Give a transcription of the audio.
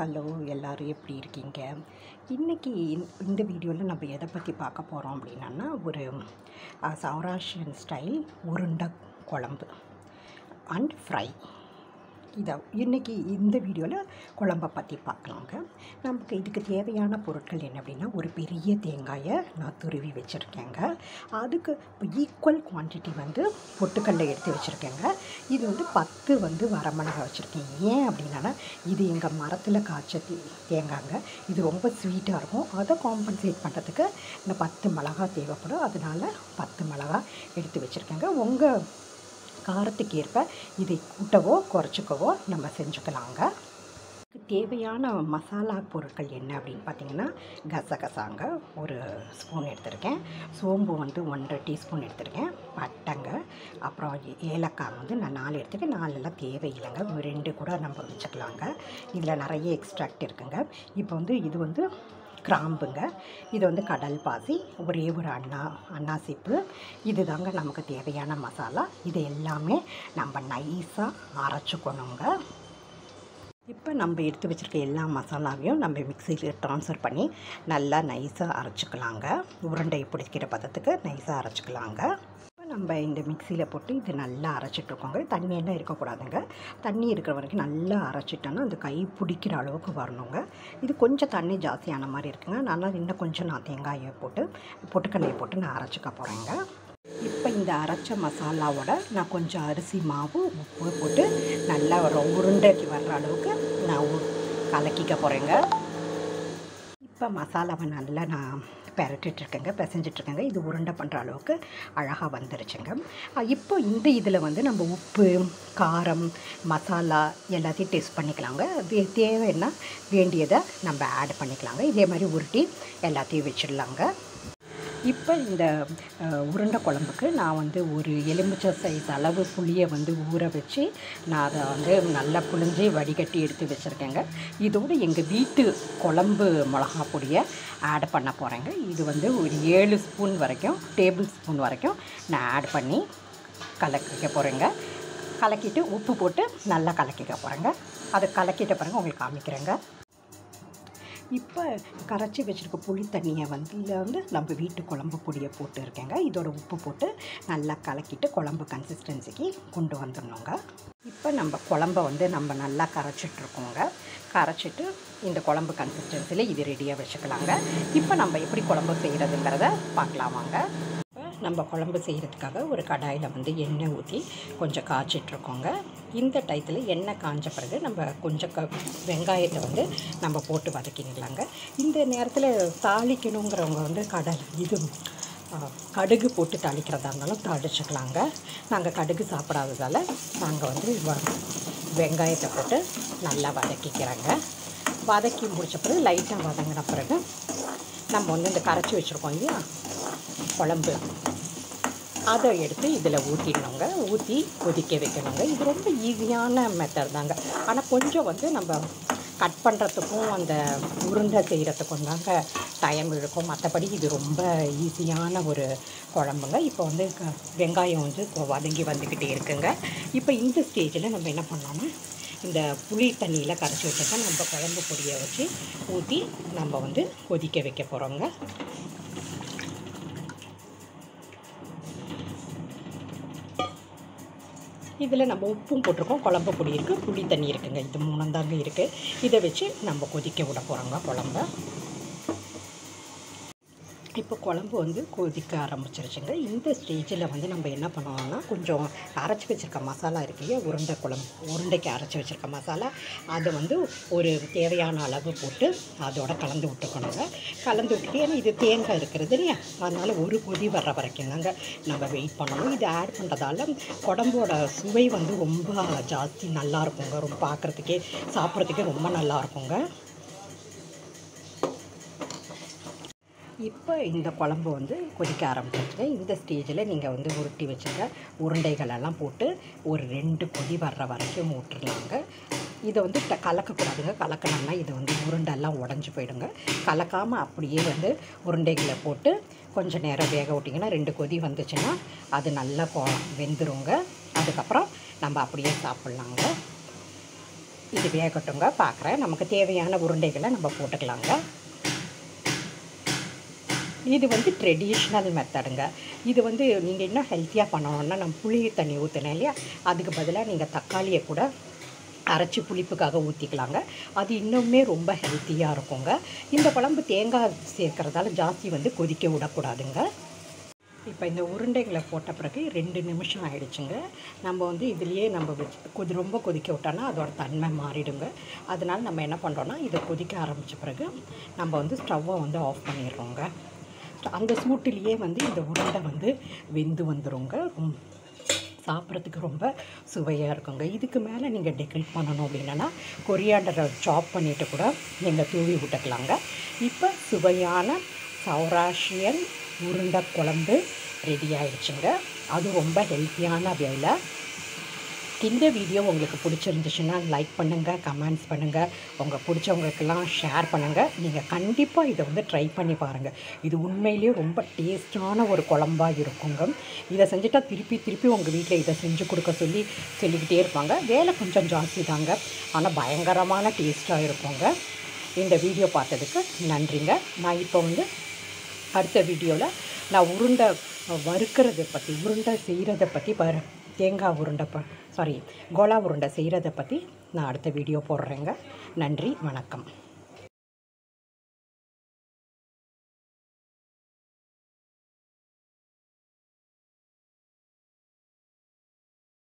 hello எல்லோரும் எப்படி இருக்கீங்க இன்றைக்கி இந்த வீடியோவில் நம்ம எதை பற்றி பார்க்க போகிறோம் அப்படின்னா ஒரு சௌராஷ்டிரன் ஸ்டைல் உருண்டை குழம்பு அண்ட் ஃப்ரை இதை இன்றைக்கி இந்த வீடியோவில் குழம்பை பற்றி பார்க்கலாங்க நமக்கு இதுக்கு தேவையான பொருட்கள் என்ன அப்படின்னா ஒரு பெரிய தேங்காயை நான் துருவி வச்சுருக்கேங்க அதுக்கு ஈக்குவல் குவான்டிட்டி வந்து பொட்டுக்கல்ல எடுத்து வச்சுருக்கேங்க இது வந்து பத்து வந்து வரமிளகா வச்சுருக்கேன் ஏன் அப்படின்னா இது எங்கள் மரத்தில் காய்ச்ச தே- தேங்காங்க இது ரொம்ப ஸ்வீட்டாக இருக்கும் அதை காம்பன்சேட் பண்ணுறதுக்கு இந்த பத்து மிளகா தேவைப்படும் அதனால பத்து மிளகா எடுத்து வச்சுருக்கேங்க உங்கள் காரத்துக்கு ஏற்ப இதை கூட்டவோ குறைச்சிக்கவோ நம்ம செஞ்சுக்கலாங்க இதுக்கு தேவையான மசாலா பொருட்கள் என்ன அப்படின்னு பார்த்தீங்கன்னா கசகசாங்க ஒரு ஸ்பூன் எடுத்திருக்கேன் சோம்பு வந்து ஒன்றரை டீஸ்பூன் எடுத்திருக்கேன் பட்டைங்க அப்புறம் ஏ- ஏலக்காய் வந்து நான் நாலு எடுத்துருக்கேன் நாலெல்லாம் தேவையில்லைங்க ஒரு ரெண்டு கூட நம்ம வச்சுக்கலாங்க இதில் நிறைய எக்ஸ்ட்ராக்ட் இருக்குங்க இப்போ வந்து இது வந்து கிராம்புங்க இது வந்து கடல் பாசி ஒரே ஒரு அண்ணா அன்னாசிப்பு இது தாங்க நமக்கு தேவையான மசாலா இது எல்லாமே நம்ம நைஸாக அரைச்சிக்கணுங்க இப்போ நம்ம எடுத்து வச்சுருக்க எல்லா மசாலாவையும் நம்ம மிக்சியில் ட்ரான்ஸ்ஃபர் பண்ணி நல்லா நைஸாக அரைச்சிக்கலாங்க உருண்டை பிடிக்கிற பதத்துக்கு நைஸாக அரைச்சிக்கலாங்க இப்போ நம்ம இந்த மிக்சியில் போட்டு இது நல்லா அரைச்சிட்ருக்கோங்க தண்ணியெல்லாம் இருக்கக்கூடாதுங்க தண்ணி இருக்கிற வரைக்கும் நல்லா அரைச்சிட்டோன்னா அந்த கை பிடிக்கிற அளவுக்கு வரணுங்க இது கொஞ்சம் தண்ணி ஜாஸ்தியான மாதிரி இருக்குங்க அதனால் இன்னும் கொஞ்சம் நான் தேங்காயை போட்டு பொட்டுக்கல்லையை போட்டு நான் அரைச்சிக்க போகிறேங்க இப்போ இந்த அரைச்ச மசாலாவோட நான் கொஞ்சம் அரிசி மாவு உப்பு போட்டு நல்லா ஒரு உருண்டைக்கு வர்ற அளவுக்கு நான் உ- கலக்கிக்க போகிறேங்க இப்போ மசாலாவை நல்லா நான் பெரட்டிட்ருக்கேங்க பிசைஞ்சிட்ருக்கேங்க இது உருண்டை பண்ணுற அளவுக்கு அழகாக வந்துருச்சுங்க அஹ் இப்போ இந்த இதில் வந்து நம்ம உப்பு காரம் மசாலா எல்லாத்தையும் டேஸ்ட் பண்ணிக்கலாங்க அது தேவைன்னா வேண்டியதை நம்ம ஆட் பண்ணிக்கலாங்க இதே மாதிரி உருட்டி எல்லாத்தையும் வச்சிடலாங்க இப்போ இந்த அஹ், உருண்டை குழம்புக்கு நான் வந்து ஒரு எலுமிச்சை சைஸ் அளவு புளியை வந்து ஊற வச்சு நான் அதை வந்து நல்லா புழிஞ்சு வடிகட்டி எடுத்து வச்சுருக்கேங்க இதோடு எங்கள் வீட்டு குழம்பு மிளகா பொடியை ஆட் பண்ண போகிறேங்க இது வந்து ஒரு ஏழு ஸ்பூன் வரைக்கும் டேபிள் ஸ்பூன் வரைக்கும் நான் ஆட் பண்ணி கலக்கிக்க போகிறேங்க கலக்கிட்டு உப்பு போட்டு நல்லா கலக்கிக்க போகிறேங்க அதை கலக்கிட்ட பிறகு உங்களுக்கு காமிக்கிறேங்க இப்போ கரைச்சி வச்சுருக்க புளி தண்ணியை வந்து இதில் வந்து நம்ம வீட்டு குழம்பு பொடியை போட்டு இருக்கேங்க இதோட உப்பு போட்டு நல்லா கலக்கிட்டு குழம்பு கன்சிஸ்டன்சிக்கு கொண்டு வந்துடணுங்க இப்போ நம்ம குழம்ப வந்து நம்ம நல்லா கரைச்சிட்ருக்கோங்க கரைச்சிட்டு இந்த குழம்பு கன்சிஸ்டன்சியில் இது ரெடியாக வச்சுக்கலாங்க இப்போ நம்ம எப்படி குழம்பு செய்கிறதுங்கிறத பார்க்கலாம் வாங்க இப்போ நம்ம குழம்பு செய்கிறதுக்காக ஒரு கடாயில் வந்து எண்ணெய் ஊற்றி கொஞ்சம் காய்ச்சிட்ருக்கோங்க இந்த டயத்தில் எண்ணெய் காஞ்ச பிறகு நம்ம கொஞ்சம் க வெங்காயத்தை வந்து நம்ம போட்டு வதக்கிங்களாங்க இந்த நேரத்தில் தாளிக்கணுங்கிறவங்க வந்து கடல் இது ஆ, கடுகு போட்டு தாளிக்கிறதா இருந்தாலும் தாளிச்சுக்கலாங்க நாங்கள் கடுகு சாப்பிடாததால் நாங்கள் வந்து வ- வெங்காயத்தை போட்டு நல்லா வதக்கிக்கிறோங்க வதக்கி முடிச்ச பிறகு லைட்டாக வதங்கின பிறகு நம்ம வந்து இந்த கரைச்சி வச்சுருக்கோம் இல்லையா குழம்பு அதை எடுத்து இதில் ஊற்றிடணுங்க ஊற்றி கொதிக்க வைக்கணுங்க இது ரொம்ப ஈஸியான மெத்தட் தாங்க ஆனால் கொஞ்சம் வந்து நம்ம கட் பண்ணுறதுக்கும் அந்த உருண்டை செய்கிறதுக்கும் தாங்க டைம் இழுக்கும் மற்றபடி இது ரொம்ப ஈஸியான ஒரு குழம்புங்க இப்போ வந்து க- வெங்காயம் வந்து இப்போ வதங்கி வந்துக்கிட்டே இருக்குங்க இப்போ இந்த ஸ்டேஜில் நம்ம என்ன பண்ணலாம்னா இந்த புளி தண்ணியில் கரைச்சி வச்சுருக்க நம்ம குழம்பு பொடியை வச்சு ஊற்றி நம்ம வந்து கொதிக்க வைக்க போகிறோங்க இதில் நம்ம உப்பும் போட்டிருக்கோம் குழம்பு பொடி இருக்குது புளி தண்ணி இருக்குங்க இது மூணும் தாங்க இருக்குது இதை வச்சு நம்ம கொதிக்க விட போகிறோங்க குழம்ப இப்போ குழம்பு வந்து கொதிக்க ஆரம்பிச்சிருச்சுங்க இந்த ஸ்டேஜில் வந்து நம்ம என்ன பண்ணுவோம்னா கொஞ்சம் அரைச்சி வச்சுருக்க மசாலா இருக்கு இல்லையா உருண்டை குழம்பு உருண்டைக்கு அரைச்சி வச்சுருக்க மசாலா அதை வந்து ஒரு தேவையான அளவு போட்டு அதோட கலந்து விட்டுக்கணுங்க கலந்து விட்டுட்டு ஏன்னா இது தேங்காய் இருக்கிறது இல்லையா அதனால் ஒரு கொதி வர்ற வரைக்கும் தாங்க நம்ம வெயிட் பண்ணணும் இது ஆட் பண்ணுறதால குழம்போட சுவை வந்து ரொம்ப ஜாஸ்தி நல்லா இருக்குங்க ரொம்ப பார்க்குறதுக்கே சாப்பிட்றதுக்கே ரொம்ப நல்லா இருக்குங்க இப்போ இந்த குழம்பு வந்து கொதிக்க ஆரம்பிச்சிருச்சு இந்த ஸ்டேஜில் நீங்கள் வந்து உருட்டி வச்சுருக்க உருண்டைகளெல்லாம் போட்டு ஒரு ரெண்டு கொதி வர்ற வரைக்கும் விட்டுறலாங்க இதை வந்து ட- கலக்கக்கூடாதுங்க கலக்கணும்னா இது வந்து உருண்டெல்லாம் உடஞ்சி போயிடுங்க கலக்காமல் அப்படியே வந்து உருண்டைகளை போட்டு கொஞ்சம் நேரம் வேக விட்டிங்கன்னா ரெண்டு கொதி வந்துச்சுன்னா அது நல்லா கொ வெந்துருங்க அதுக்கப்புறம் நம்ம அப்படியே சாப்பிட்லாங்க இது வேகட்டுங்க பார்க்குறேன் நமக்கு தேவையான உருண்டைகளை நம்ம போட்டுக்கலாங்க இது வந்து ட்ரெடிஷ்னல் மெத்தடுங்க இது வந்து நீங்கள் இன்னும் ஹெல்த்தியாக பண்ணணும்னா நம்ம புளி தண்ணி ஊற்றினேன் இல்லையா அதுக்கு பதிலாக நீங்கள் தக்காளியை கூட அரைச்சி புளிப்புக்காக ஊற்றிக்கலாங்க அது இன்னுமே ரொம்ப ஹெல்த்தியாக இருக்குங்க இந்த குழம்பு தேங்காய் சேர்க்கறதால ஜாஸ்தி வந்து கொதிக்க விடக்கூடாதுங்க இப்போ இந்த உருண்டைகளை போட்ட பிறகு ரெண்டு நிமிஷம் ஆயிடுச்சுங்க நம்ம வந்து இதுலேயே நம்ம வச்சு கொதி ரொம்ப கொதிக்க விட்டோன்னா அதோட தன்மை மாறிடுங்க அதனால் நம்ம என்ன பண்ணுறோன்னா இதை கொதிக்க ஆரம்பித்த பிறகு நம்ம வந்து ஸ்டவ்வை வந்து ஆஃப் பண்ணிடுறோங்க அந்த சூட்டிலேயே வந்து இந்த உருண்டை வந்து வெந்து வந்துருங்க ரொம்ப சாப்பிட்றதுக்கு ரொம்ப சுவையாக இருக்குங்க இதுக்கு மேலே நீங்கள் டெக்கரேட் பண்ணணும் அப்படின்னா கொரியாண்டரை சாப் பண்ணிவிட்டு கூட நீங்கள் தூவி விட்டுக்கலாங்க இப்போ சுவையான சௌராஷியன் உருண்டை குழம்பு ரெடி ஆயிடுச்சுங்க அது ரொம்ப ஹெல்த்தியான வேலை இந்த வீடியோ உங்களுக்கு பிடிச்சிருந்துச்சுன்னா லைக் பண்ணுங்கள் கமெண்ட்ஸ் பண்ணுங்கள் உங்கள் பிடிச்சவங்களுக்கெல்லாம் ஷேர் பண்ணுங்கள் நீங்கள் கண்டிப்பாக இதை வந்து ட்ரை பண்ணி பாருங்கள் இது உண்மையிலேயே ரொம்ப டேஸ்டான ஒரு குழம்பாக இருக்குங்க இதை செஞ்சுட்டா திருப்பி திருப்பி உங்கள் வீட்டில் இதை செஞ்சு கொடுக்க சொல்லி சொல்லிக்கிட்டே இருப்பாங்க வேலை கொஞ்சம் ஜாஸ்தி தாங்க ஆனால் பயங்கரமான டேஸ்ட்டாக இருக்குங்க இந்த வீடியோ பார்த்ததுக்கு நன்றிங்க நான் இப்போ வந்து அடுத்த வீடியோவில் நான் உருண்டை வறுக்கிறத பற்றி உருண்டை செய்கிறத பற்றி ப தேங்காய் உருண்டை ப சாரி கோலா உருண்டை செய்கிறத பற்றி நான் அடுத்த வீடியோ போடுறேங்க நன்றி வணக்கம்